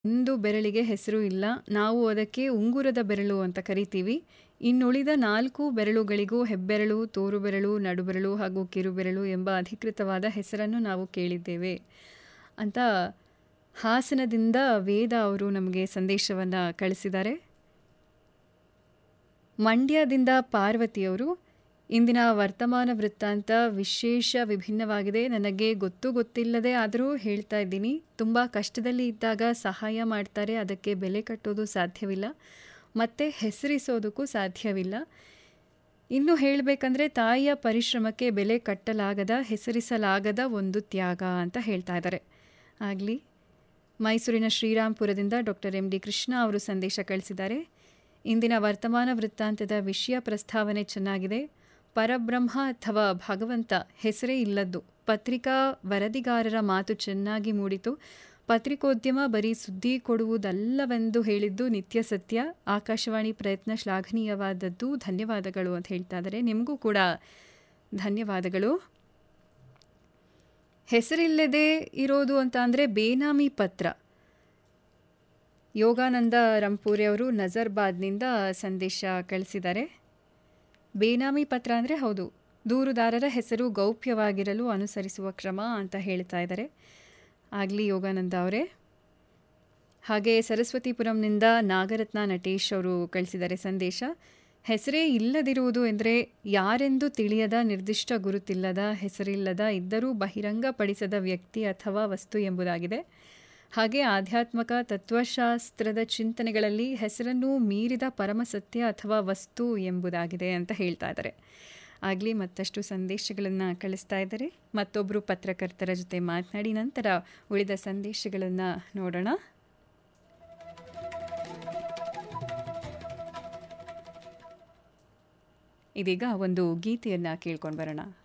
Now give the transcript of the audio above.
ಒಂದು ಬೆರಳಿಗೆ ಹೆಸರು ಇಲ್ಲ. ನಾವು ಅದಕ್ಕೆ ಉಂಗುರದ ಬೆರಳು ಅಂತ ಕರಿತೀವಿ. ಇನ್ನುಳಿದ 4 ಬೆರಳುಗಳಿಗೂ ಹೆಬ್ಬೆರಳು, ತೋರುಬೆರಳು, ನಡುಬೆರಳು ಹಾಗೂ ಕಿರುಬೆರಳು ಎಂಬ ಅಧಿಕೃತವಾದ ಹೆಸರನ್ನು ನಾವು ಕೇಳಿದ್ದೇವೆ. ಅಂತ ಹಾಸನದಿಂದ ವೇದ ಅವರು ನಮಗೆ ಸಂದೇಶವನ್ನ ಕಳಿಸಿದ್ದಾರೆ. ಮಂಡ್ಯದಿಂದ ಪಾರ್ವತಿಯವರು ಇಂದಿನ ವರ್ತಮಾನ ವೃತ್ತಾಂತ ವಿಶೇಷ ವಿಭಿನ್ನವಾಗಿದೆ. ನನಗೆ ಗೊತ್ತು ಗೊತ್ತಿಲ್ಲದೆ ಆದರೂ ಹೇಳ್ತಾ ಇದ್ದೀನಿ. ತುಂಬಾ ಕಷ್ಟದಲ್ಲಿ ಇದ್ದಾಗ ಸಹಾಯ ಮಾಡ್ತಾರೆ. ಅದಕ್ಕೆ ಬೆಲೆ ಕಟ್ಟೋದು ಸಾಧ್ಯವಿಲ್ಲ. ಮತ್ತೆ ಹೆಸರಿಸೋದಕ್ಕೂ ಸಾಧ್ಯವಿಲ್ಲ. ಇನ್ನು ಹೇಳ್ಬೇಕಂದ್ರೆ ತಾಯಿಯ ಪರಿಶ್ರಮಕ್ಕೆ ಬೆಲೆ ಕಟ್ಟಲಾಗದ, ಹೆಸರಿಸಲಾಗದ ಒಂದು ತ್ಯಾಗ ಅಂತ ಹೇಳ್ತಾ ಇದ್ದಾರೆ. ಆಗ್ಲಿ. ಮೈಸೂರಿನ ಶ್ರೀರಾಂಪುರದಿಂದ ಡಾಕ್ಟರ್ ಎಂ ಡಿ ಕೃಷ್ಣ ಅವರು ಸಂದೇಶ ಕಳಿಸಿದ್ದಾರೆ. ಇಂದಿನ ವರ್ತಮಾನ ವೃತ್ತಾಂತದ ವಿಷಯ ಪ್ರಸ್ತಾವನೆ ಚೆನ್ನಾಗಿದೆ. ಪರಬ್ರಹ್ಮ ಅಥವಾ ಭಗವಂತ ಹೆಸರೇ ಇಲ್ಲದ್ದು. ಪತ್ರಿಕಾ ವರದಿಗಾರರ ಮಾತು ಚೆನ್ನಾಗಿ ಮೂಡಿತು. ಪತ್ರಿಕೋದ್ಯಮ ಬರೀ ಸುದ್ದಿ ಕೊಡುವುದಲ್ಲವೆಂದು ಹೇಳಿದ್ದು ನಿತ್ಯ ಸತ್ಯ. ಆಕಾಶವಾಣಿ ಪ್ರಯತ್ನ ಶ್ಲಾಘನೀಯವಾದದ್ದು. ಧನ್ಯವಾದಗಳು ಅಂತ ಹೇಳ್ತಾ ಇದ್ದಾರೆ. ನಿಮಗೂ ಕೂಡ ಧನ್ಯವಾದಗಳು. ಹೆಸರಿಲ್ಲದೆ ಇರೋದು ಅಂತ ಅಂದರೆ ಬೇನಾಮಿ ಪತ್ರ. ಯೋಗಾನಂದ ರಂಪೂರೆ ಅವರು ನಜರ್ಬಾದ್ನಿಂದ ಸಂದೇಶ ಕಳಿಸಿದ್ದಾರೆ. ಬೇನಾಮಿ ಪತ್ರ ಅಂದರೆ ಹೌದು. ದೂರುದಾರರ ಹೆಸರು ಗೌಪ್ಯವಾಗಿರಲು ಅನುಸರಿಸುವ ಕ್ರಮ ಅಂತ ಹೇಳ್ತಾ ಇದ್ದಾರೆ. ಆಗ್ಲಿ ಯೋಗಾನಂದ ಅವರೇ. ಹಾಗೆ ಸರಸ್ವತಿಪುರಂನಿಂದ ನಾಗರತ್ನ ನಟೇಶ್ ಅವರು ಕಳಿಸಿದ್ದಾರೆ ಸಂದೇಶ. ಹೆಸರೇ ಇಲ್ಲದಿರುವುದು ಎಂದರೆ ಯಾರೆಂದು ತಿಳಿಯದ, ನಿರ್ದಿಷ್ಟ ಗುರುತಿಲ್ಲದ, ಹೆಸರಿಲ್ಲದ, ಇದ್ದರೂ ಬಹಿರಂಗಪಡಿಸದ ವ್ಯಕ್ತಿ ಅಥವಾ ವಸ್ತು ಎಂಬುದಾಗಿದೆ. ಹಾಗೆ ಆಧ್ಯಾತ್ಮಕ ತತ್ವಶಾಸ್ತ್ರದ ಚಿಂತನೆಗಳಲ್ಲಿ ಹೆಸರನ್ನು ಮೀರಿದ ಪರಮಸತ್ಯ ಅಥವಾ ವಸ್ತು ಎಂಬುದಾಗಿದೆ ಅಂತ ಹೇಳ್ತಾ ಇದ್ದಾರೆ. ಆಗ್ಲಿ ಮತ್ತಷ್ಟು ಸಂದೇಶಗಳನ್ನು ಕಳಿಸ್ತಾ ಇದ್ದಾರೆ. ಮತ್ತೊಬ್ಬರು ಪತ್ರಕರ್ತರ ಜೊತೆ ಮಾತನಾಡಿ ನಂತರ ಉಳಿದ ಸಂದೇಶಗಳನ್ನು ನೋಡೋಣ. ಇದೀಗ ಒಂದು ಗೀತೆಯನ್ನು ಕೇಳ್ಕೊಂಡು ಬರೋಣ.